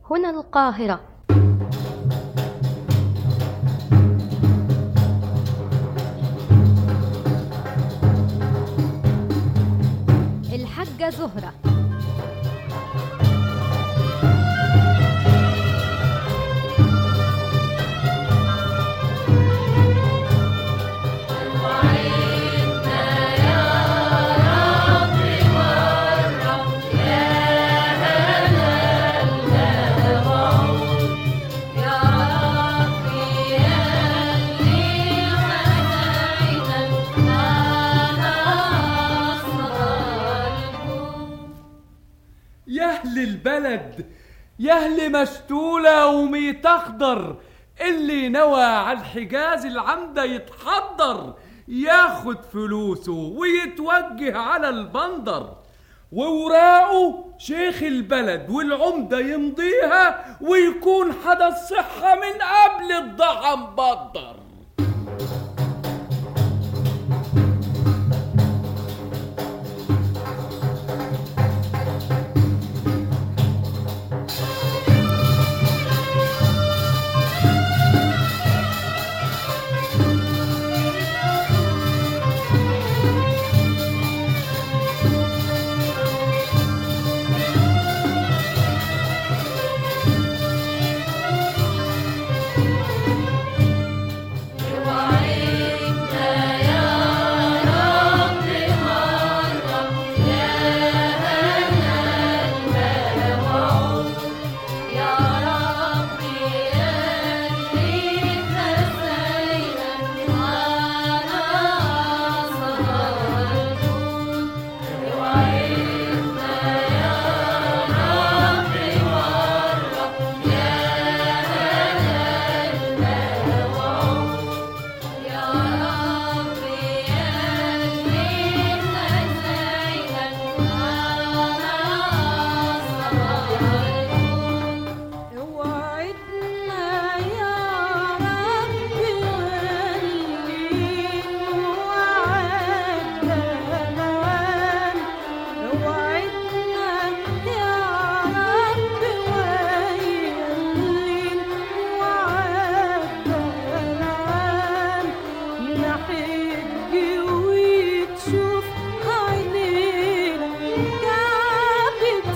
هنا القاهرة الحاجة زهرة يهل البلد يهل مشتولة وميت أخضر اللي نوى على الحجاز العمدة يتحضر ياخد فلوسه ويتوجه على البندر ووراقه شيخ البلد والعمدة يمضيها ويكون حدث صحة من قبل الضحى مبدر وعدنا يا رب ولين وعدنا العام وعدنا يا رب ولين وعدنا العام نحج وتشوف عينينا كعبة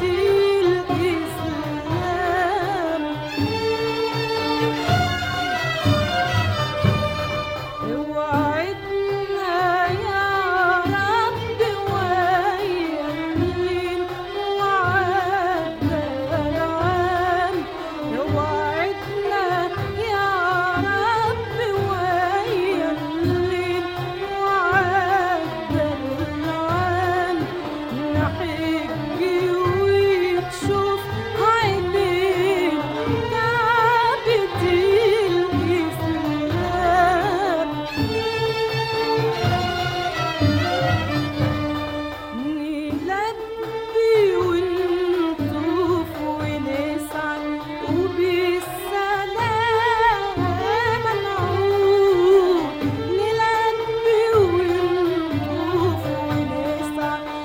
الإسلام وعدنا يا رب ويمين وعدنا العام وعدنا يا رب ويمين وعدنا العام نحج وتشوف عينين كعبة الإسلام نلبي ونطوف ونسعى وبالسلام نعود نلبي ونطوف ونسعى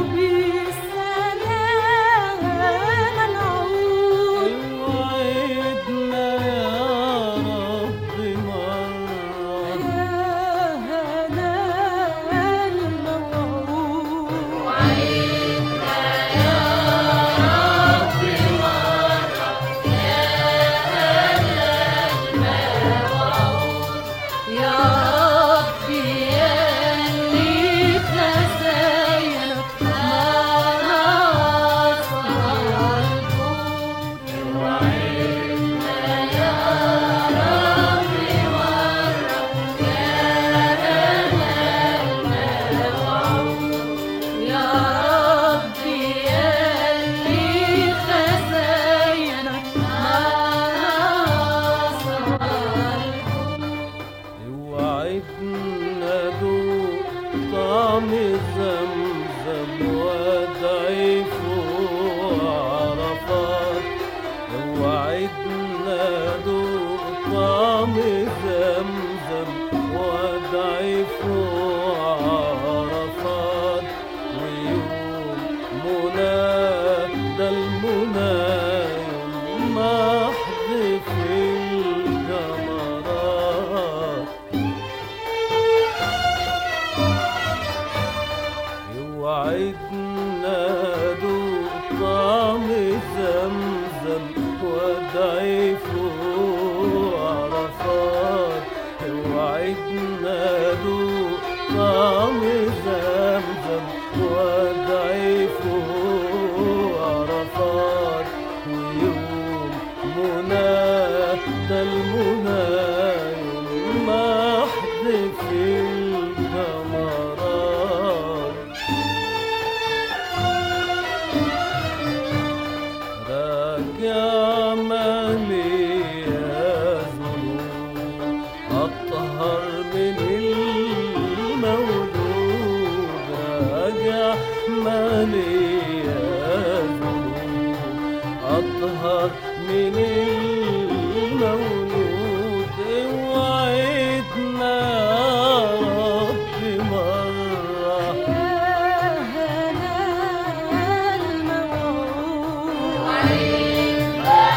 وبالسلام نعود وعدنا يا رب مرة يا هنا الموعود يا ربي يلي خزاينك ما يا ربي يلي خزاينك ما وعدنا دوق طعم زمزم وادعي فوق عرفات وعدنا دوق طعم زمزم وادعي فوق عرفات ويوم منى ده المنى يوم ده المنى يمحد في الكمرات راجع مالي يا ذنوب أطهر من المولود راجع مالي يا ذنوب أطهر من المولود وعدنا يا رب مرة يا هنا الموعود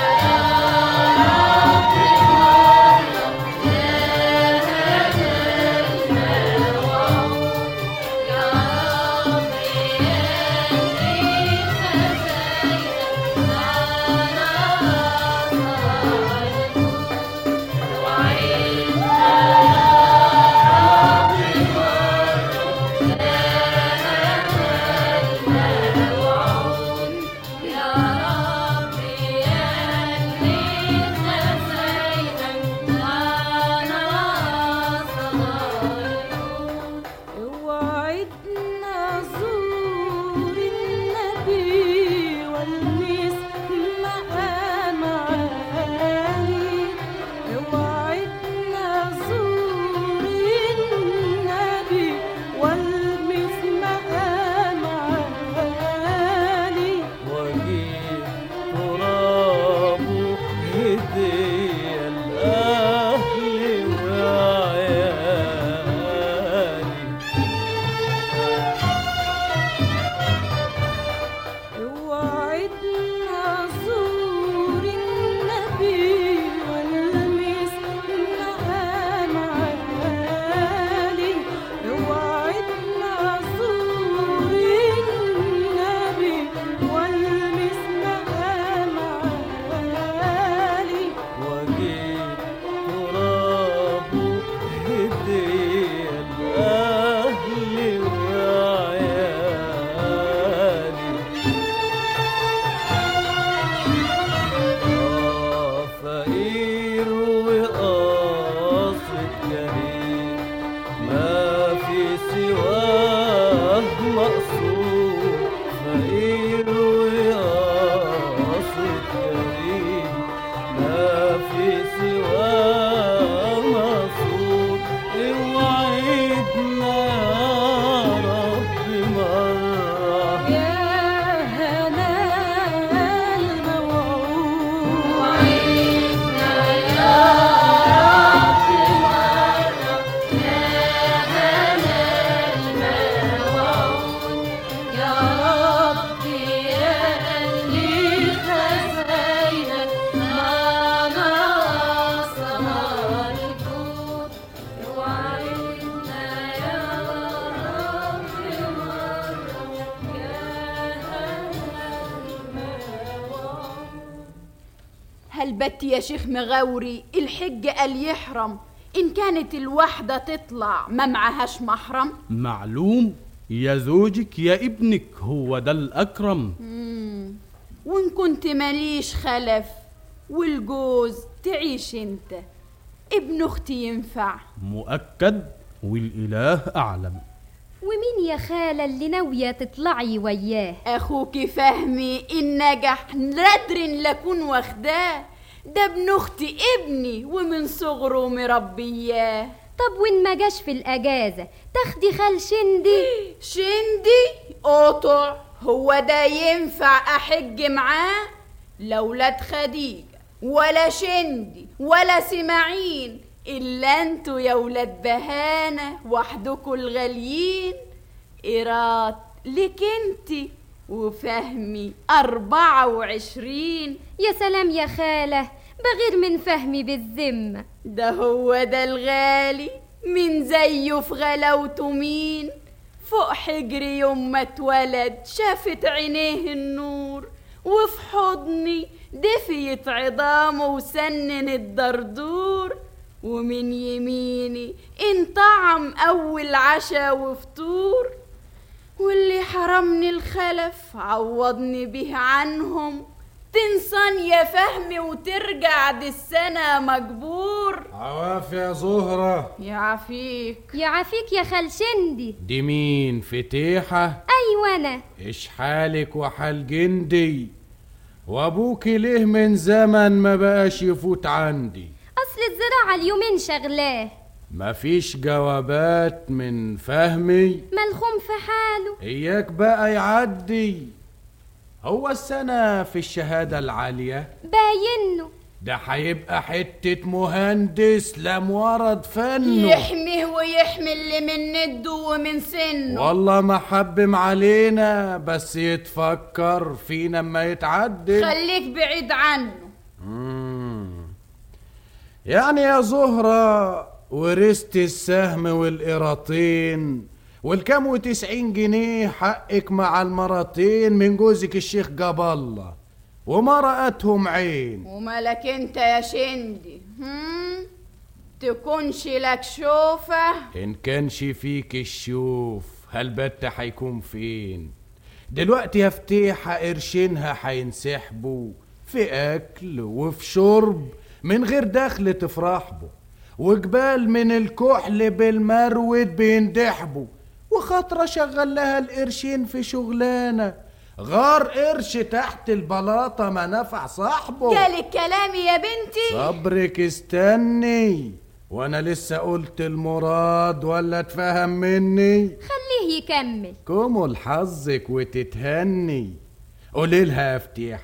وعدنا زور النبي والمس مقام عالي وعدنا زور النبي والمس مقام عالي واجيب ترابه هدية لأهلي وعيالي وعدنا زور النبي والمس مقام عالي وعدنا زور النبي والمس مقام عالي واجيب ترابه هدية لأهلي وعيالي آه فقير وقاصد كريم ما في سواه مقصود فقير وقاصد كريم ما في سواه مقصود اوعدنا يا رب مرة يا هنا الموعود يا ربي يا اللي خزينك ما ناصر الجود وعدنا يا ربي مرة يا هل بت يا شيخ مغاوري الحج قال يحرم إن كانت الواحدة تطلع ما معهاش محرم معلوم يا زوجك يا ابنك هو ده الأكرم وإن كنت ماليش خلف والجوز تعيش انت ابن اختي ينفع مؤكد والإله أعلم ومين يا خالة اللي ناوية تطلعي وياه اخوك فهمي ان نجح نادر لكون واخداه ده ابن اختي ابني ومن صغره مربياه طب وين ما جاش في الأجازة تاخدي خال شندي شندي قطع هو ده ينفع احج معاه لا ولاد خديجة ولا شندي ولا سماعين الا انتوا يا ولاد بهانة وحدكوا الغاليين ايراد لك انتي وفهمي أربعة وعشرين يا سلام يا خالة بغير من فهمي بالذمة ده هو ده الغالي من زيه في غلاوته مين فوق حجري يوم ما اتولد شافت عينيه النور وفي حضني دفيت عظامه وسنن الدردور ومن يميني انطعم أول عشا وفطور واللي حرمني الخلف عوضني به عنهم تنصن يا فهمي وترجع دي السنة مجبور عواف يا زهرة يعافيك يعافيك يا خال شندي دي مين فتيحة ايوه انا ايش حالك وحال جندي وابوك ليه من زمن ما بقاش يفوت عندي اصل الزراعه اليومين شغلاه مفيش جوابات من فهمي ملخوم في حاله اياك بقى يعدي هو السنة في الشهادة العالية باينه ده هيبقى حتة مهندس لم ورد فنه يحميه ويحمي اللي من نده ومن سنه والله ما حبم علينا بس يتفكر فينا اما يتعدل خليك بعيد عنه مم. يعني يا زهرة ورثت السهم والقراطين والكام وتسعين جنيه حقك مع المرتين من جوزك الشيخ جاب الله وما رأتهم عين ومالك انت يا شندي هم؟ تكونش لك شوفة إن كانش فيك الشوف هالبت هيكون فين دلوقتي يا فتيحة قرشينها هينسحبوا في أكل وفي شرب من غير دخل تفرح به وجبال من الكحل بالمرود بيندحبوا وخاطرة شغل لها القرشين في شغلانة غار قرش تحت البلاطة ما نفع صاحبه جالك كلامي يا بنتي صبرك استني وانا لسه قلت المراد ولا اتفهم مني خليه يكمل كمل حظك وتتهني قولي لها يا فتيح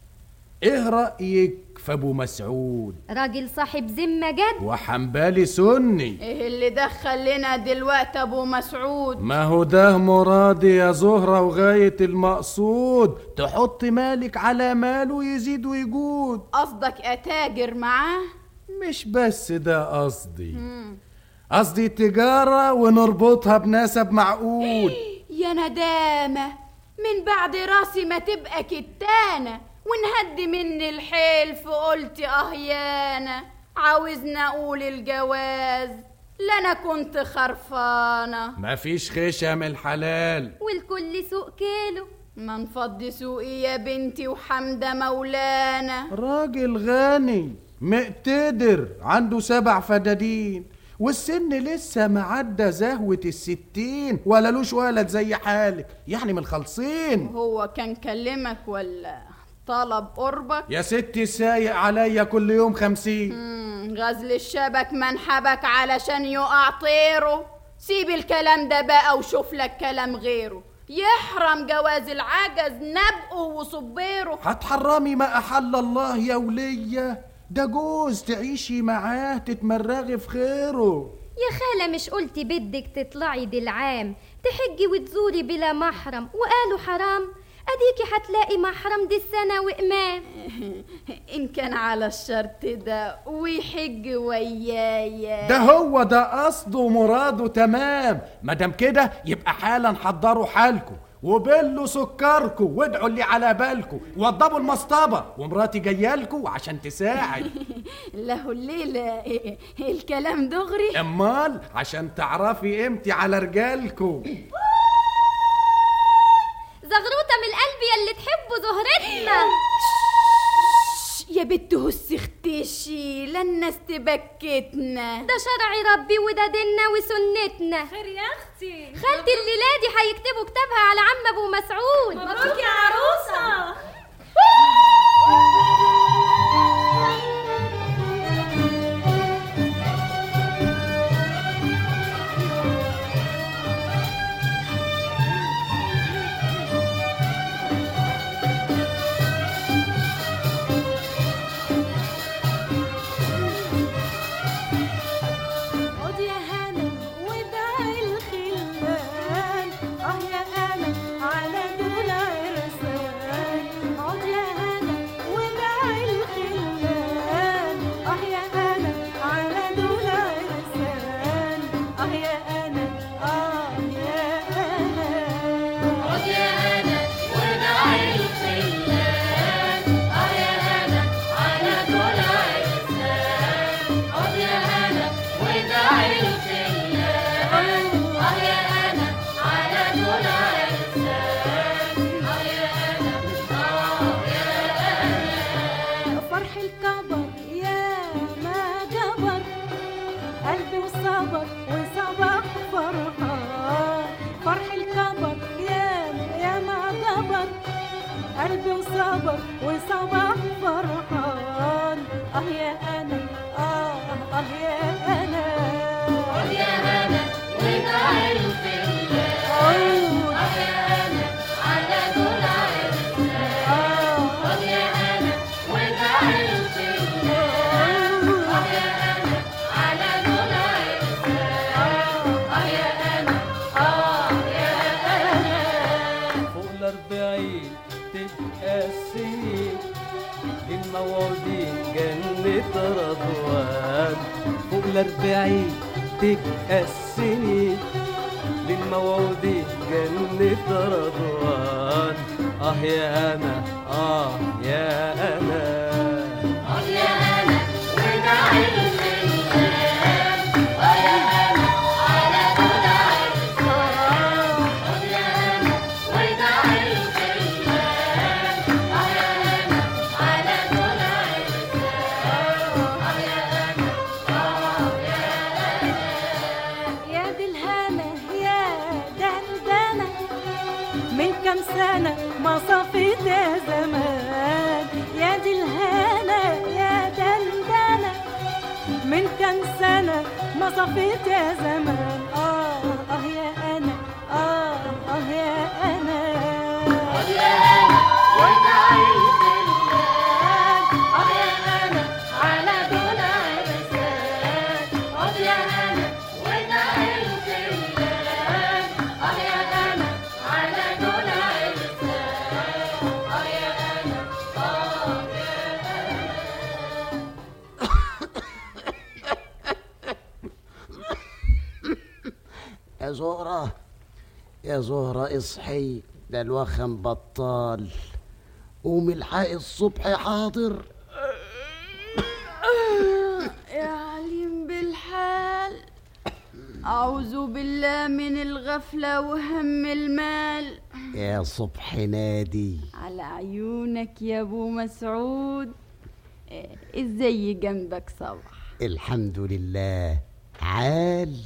ايه رأيك في ابو مسعود راجل صاحب ذمه جد وحنبالي سني ايه اللي دخل لنا دلوقتي ابو مسعود ما هو ده مرادي يا زهرة وغاية المقصود تحط مالك على ماله يزيد ويجود قصدك اتاجر معاه مش بس ده قصدي قصدي تجارة ونربطها بنسب معقول يا ندامة من بعد راسي ما تبقى كتانة ونهد مني الحيل فقلت اه يانا عاوزنا اقول الجواز لا انا كنت خرفانة مفيش خشم الحلال والكل سوق كيلو ما نفضي سوقي يا بنتي وحمدة مولانا راجل غني مقتدر عنده سبع فدادين والسن لسه معدى زهوة الستين ولا لوش ولد زي حالك يعني من الخلصين هو كان كلمك ولا طلب قربك يا ستي سايق عليا كل يوم خمسين مم، غزل الشبك منحبك علشان يقع طيره سيب الكلام ده بقى وشوف لك كلام غيره يحرم جواز العجز نبقه وصبيره هتحرمي ما أحل الله يا ولية ده جوز تعيشي معاه تتمرغي في خيره يا خالة مش قلتي بدك تطلعي دي العام تحجي وتزوري بلا محرم وقالوا حرام اديكي هتلاقي محرم دي السنة وإمام إن كان على الشرط ده ويحج ويايا ده هو ده قصده ومراده تمام مادام كده يبقى حالا حضروا حالكم وبلوا سكركم وادعوا اللي على بالكم وضبوا المصطبة ومراتي جايالكم عشان تساعد له الليلة الكلام دغري امال عشان تعرفي قيمتي على رجالكم زغروطة من القلب يلي تحبوا زهرتنا يا بت هس اختشي لا الناس تبكتنا ده شرع ربي وده ديننا وسنتنا خير يا اختي خالتي الليلة دي هيكتبوا كتابها على عم ابو مسعود مبروك يا عروسه خد يا هنا وداع الخلان اه يا انا على دول عرسان خد يا هنا فرح الكبر يا ما جبر قلبي وصبر وصبح فرحان فرح الكبر يا يا ما جبر قلبي وصبر وصبح فرحان اه يا انا اه اه يا انا اه يا انا وداعي في الله اه يا انا على دول اه يا انا وداعي في الله اه يا انا على دول اه يا انا اه يا انا فوق الأربعين تبقى السنين للموعودين جنة رضوان فوق الأربعين تبقى السنين للموعودين جنة رضوان آه يا أنا آه يا أنا يا دي الهنا يا دندنة من كم سنة ما صفيت يا زمان يا دي الهنا يا دندنة من كم سنة ما صفيت يا زمان آه آه يا أنا آه آه يا أنا آه يا أنا آه يا أنا على دون عرسان آه يا أنا ودعيت الله آه يا أنا على دون عرسان آه يا أنا آه يا زهرة يا زهرة اصحي ده الوخم بطال قومي الحقي الصبح حاضر يا عليم بالحال أعوذ بالله من الغفلة وهم المال يا صبح نادي على عيونك يا أبو مسعود إيه، ازاي جنبك صبح الحمد لله عال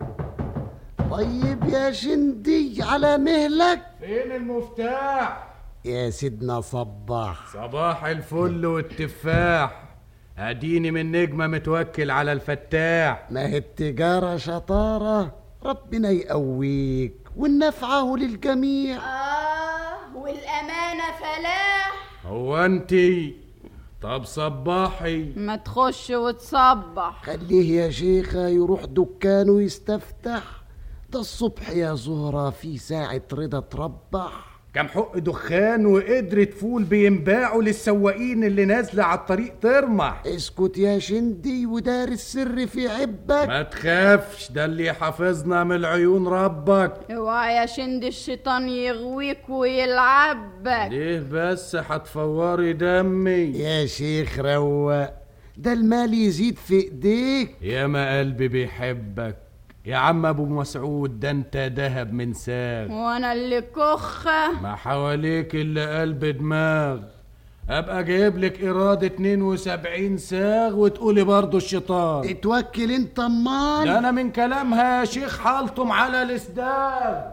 طيب يا شندي على مهلك فين المفتاح يا سيدنا صباح صباح الفل والتفاح اديني من نجمة متوكل على الفتاح ما هي التجارة شطارة ربنا يقويك والنفعه للجميع آه والأمانة فلاح هو انتي طب صباحي ما تخش وتصبح خليه يا شيخة يروح دكانه يستفتح ده الصبح يا زهرة في ساعة رضا تربح كم حق دخان وقدرة فول بينباعوا للسواقين اللي نازلة على الطريق ترمح اسكت يا شندي ودار السر في عبك ما تخافش ده اللي حافظنا من العيون ربك اوعى يا شند الشيطان يغويك ويلعبك ليه بس هتفوري دمي يا شيخ روق ده المال يزيد في ايديك يا ما قلبي بيحبك يا عم ابو مسعود ده انت دهب من ساغ وانا اللي كخة ما حواليك الا قلب دماغ ابقى جايب لك ايراد 72 ساغ وتقولي برضو الشيطان اتوكل انت امال ده انا من كلامها يا شيخ حالتم على الاسداد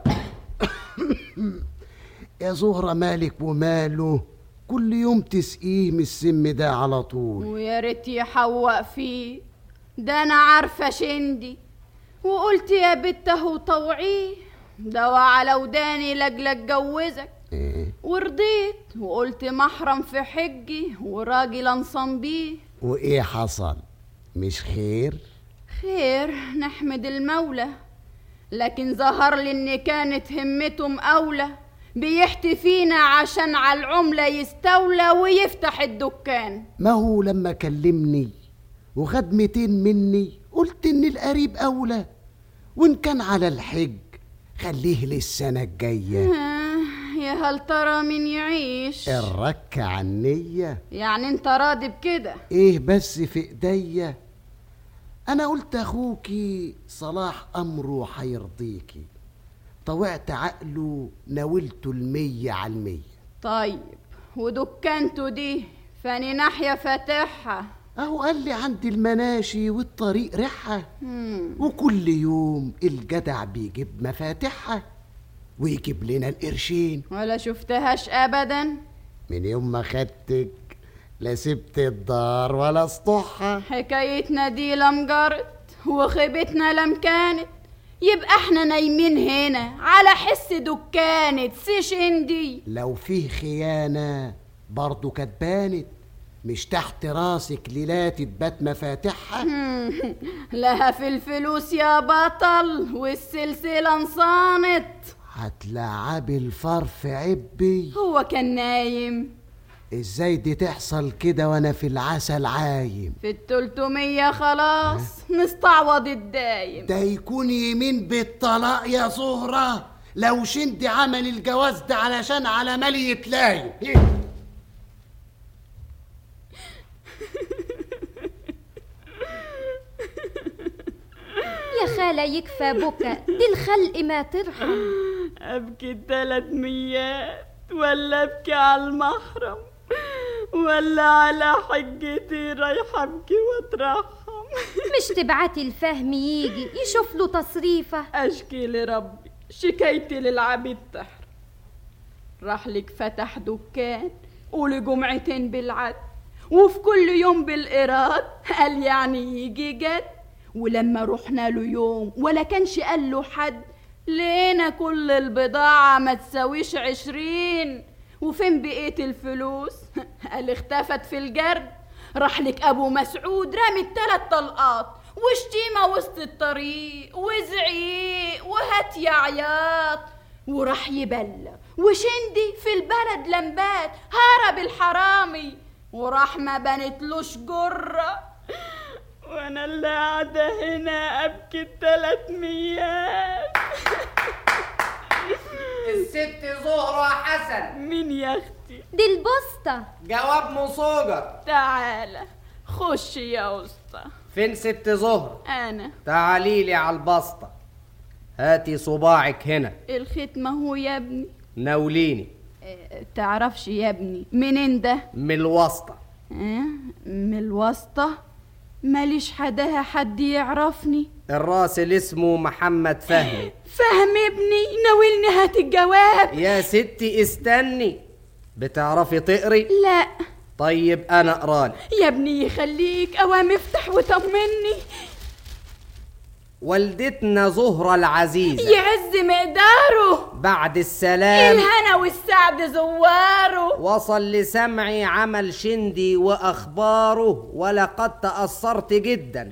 يا زهرة مالك وماله كل يوم تسقيه من السم ده على طول ويا ريت يحوق فيه ده انا عارفة شندي وقلت يا بت اهو طوعيه دوا على وداني لاجل اتجوزك إيه؟ ورضيت وقلت محرم في حجي وراجل انصم بيه وايه حصل مش خير خير نحمد المولى لكن ظهر لي ان كانت همتهم اولى بيحتي فينا عشان على العملة يستولى ويفتح الدكان ما هو لما كلمني وخد 200 مني قلت ان القريب اولى وان كان على الحج خليه للسنة الجاية آه، يا هل ترى مين يعيش الرك عنية يعني انت راضي بكده ايه بس في ايديا انا قلت اخوكي صلاح امره هيرضيكي طوعت عقله ناولته المية على المية طيب ودكانته دي فاني ناحية فاتحها اهو قال لي عند المناشي والطريق ريحها وكل يوم الجدع بيجيب مفاتيحها ويجيب لنا القرشين ولا شفتهاش ابدا من يوم ما خدتك لا سبت الدار ولا سطحها حكايتنا دي لم جرت وخيبتنا لم كانت يبقى احنا نايمين هنا على حس دكانة سيش اندي لو فيه خيانة برضو كانت بانت مش تحت راسك ليلات تبات مفاتيحها لها في الفلوس يا بطل والسلسلة انصانت هتلعبي الفار في عبي هو كان نايم ازاي دي تحصل كده وانا في العسل عايم في التلتمية خلاص نستعوض الدايم ده يكون يمين بالطلاق يا زهرة لو شندي عمل الجواز ده علشان على مال يتلايم يا خالة يكفى بكى دي الخلق ما ترحم ابكي التلات ميات ولا ابكي على المحرم ولا على حجتي رايحة ابكي واترحم مش تبعتي الفهم يجي يشوف له تصريفة اشكي لربي شكايتي للعبيد تحر راح لك فتح دكان قولي جمعتين بالعد وفي كل يوم بالإيراد قال يعني يجي جد ولما رحنا له يوم ولا كانش قال له حد لقينا كل البضاعة ما تساويش عشرين وفين بقية الفلوس قال اختفت في الجرد راح لك ابو مسعود رامي التلات طلقات وشتيمة وسط الطريق وزعيق وهات يا عياط وراح يبلغ وشندي في البلد لمبات هرب الحرامي وراح ما بنتلوش جرة وانا اللي قاعدة هنا ابكي التلات ميات الست زهرة حسن مين يا اختي دي البسطة جواب مصوجة تعالى خش يا اسطى فين ست زهرة انا تعالي لي على البسطة هاتي صباعك هنا الختمة هو يا ابني ناوليني اه، تعرفش يا ابني منين ده من الوسطى اه؟ من الواسطة ماليش حداها حد يعرفني الراسل اسمه محمد فهمي فهم ابني ناولني هات الجواب يا ستي استني بتعرفي تقري لا طيب انا اقرالي يا ابني يخليك اوام افتح وطمني والدتنا زهرة العزيزة يعز مقداره بعد السلام الهنا والسعد زواره وصل لسمعي عمل شندي واخباره ولقد تاثرت جدا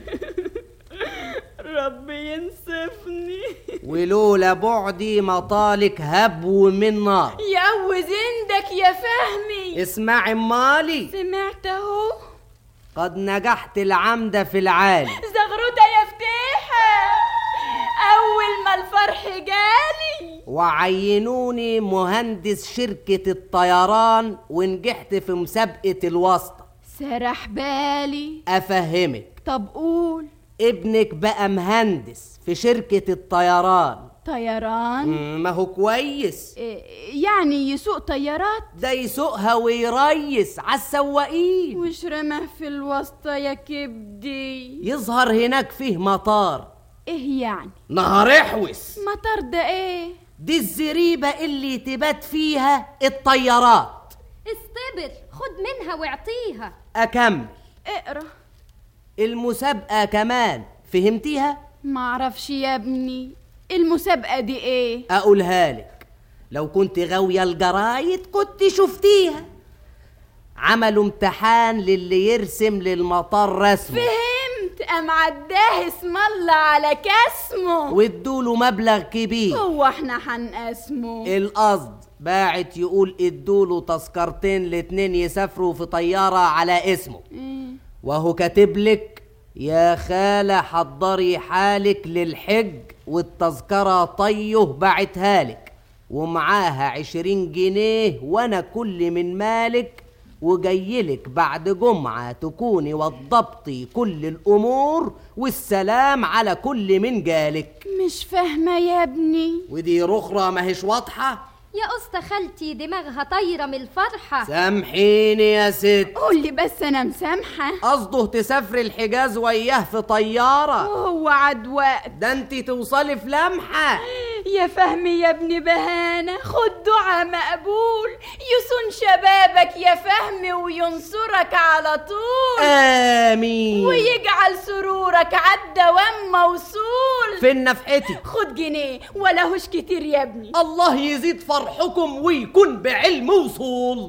ربي ينصفني ولولا بعدي مطالك هبو من نار يقوز عندك يا فهمي اسمعي مالي سمعت اهو قد نجحت العمدة في العالي زغروطة يا فتيحة أول ما الفرح جالي وعينوني مهندس شركة الطيران ونجحت في مسابقة الواسطة سرح بالي أفهمك طب قول ابنك بقى مهندس في شركة الطيران طيران مم، ما هو كويس إيه، يعني يسوق طيارات ده يسوقها ويريس على السواقين وش رماه في الواسطة يا كبدي يظهر هناك فيه مطار ايه يعني نهار احوس مطار ده ايه دي الزريبة اللي تبات فيها الطيارات استبر خد منها واعطيها أكمل اقرا المسابقة كمان فهمتيها؟ معرفش يا ابني المسابقة دي ايه أقولها لك لو كنت غاوية الجرايد كنت شفتيها عملوا امتحان للي يرسم للمطار رسمه فهمت ام عداه اسم الله على كاسمه وادوله مبلغ كبير هو احنا هنقسمه القصد باعت يقول ادوله تذكرتين الاتنين يسافروا في طيارة على اسمه إيه. وهو كاتب لك يا خالة حضري حالك للحج والتذكرة طيه بعتها لك ومعاها عشرين جنيه وانا كل من مالك وجايلك بعد جمعة تكوني وضبطي كل الأمور والسلام على كل من جالك مش فاهمة يا ابني ودي رخرة ماهيش واضحة يا أسطى خالتي دماغها طايرة من الفرحة سامحيني يا ست قول لي بس انا مسامحه قصده تسافري الحجاز وياه في طيارة وهو عد وقت ده انت توصلي في لمحة يا فهمي يا ابن بهانة خد دعاء مقبول يصون شبابك يا فهمي وينصرك على طول آمين ويجعل سرورك عالدوام موصول في نفحتي خد جنيه ولا هوش كتير يا ابني الله يزيد فرحكم ويكون بعلم وصول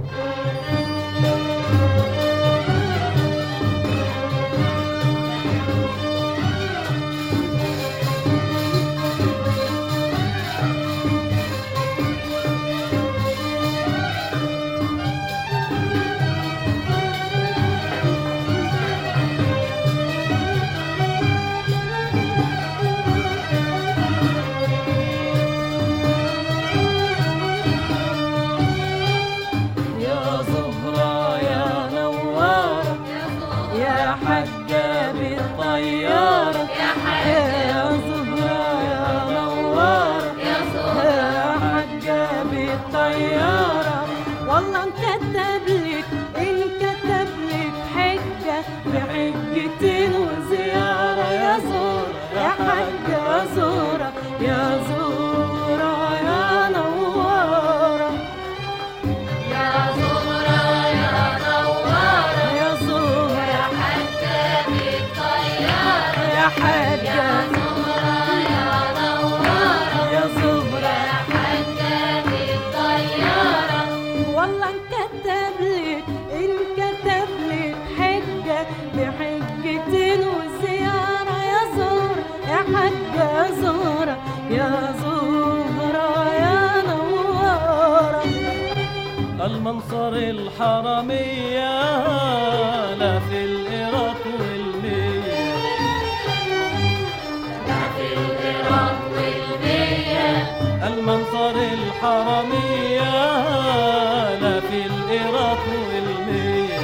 يا زهرة يا نوارة يا حجة بالطيارة يا زهرة يا نوارة يا حجة بالطيارة والله انكتب لك انكتب لك حجة بحجتين وزيارة يا زهرة يا حجة زهرة يا زهرة يا نوارة يا زهرة يا نوارة يا زهرة يا حجة بالطيارة يا حجة يا زهرة يا نوارة يا زهرة يا حجة بالطيارة والله انكتب لك انكتب لك حجة بحجتين وزيارة يا زهرة يا حجة زهرة يا زهرة يا نوارة المنصر الحرمية لا في الإيراد والمية المنصر الحرمية لا في الإيراد والمية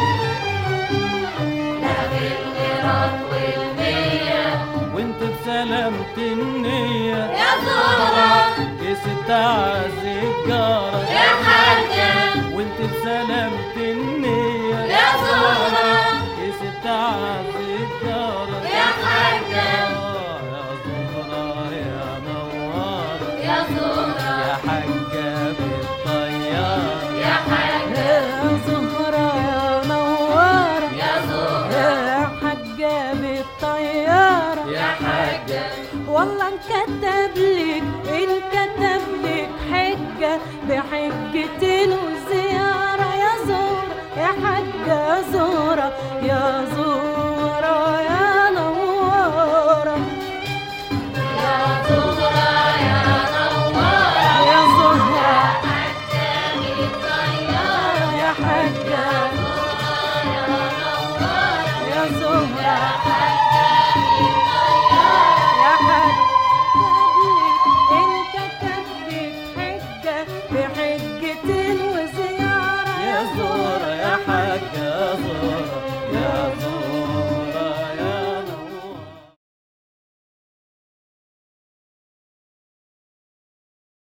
وانت بسلامة النية يا زهرة كيس عز الجارة يا حاجة وانت بسلامة النية يا زهرة كيس عز الجارة يا حاجة يا زهرة يا نوارة يا زهرة يا حاجة بالطيارة يا زهرة يا نوارة يا زهرة يا حجة بالطيارة يا حاجة والله انكتب لك انكتب لك حجة بحجتين وزيارة يا زهرة يا حجة زهرة يا زهرة يا نوارة يا زهرة يا نوارة يا زهرة يا حجة يا زهرة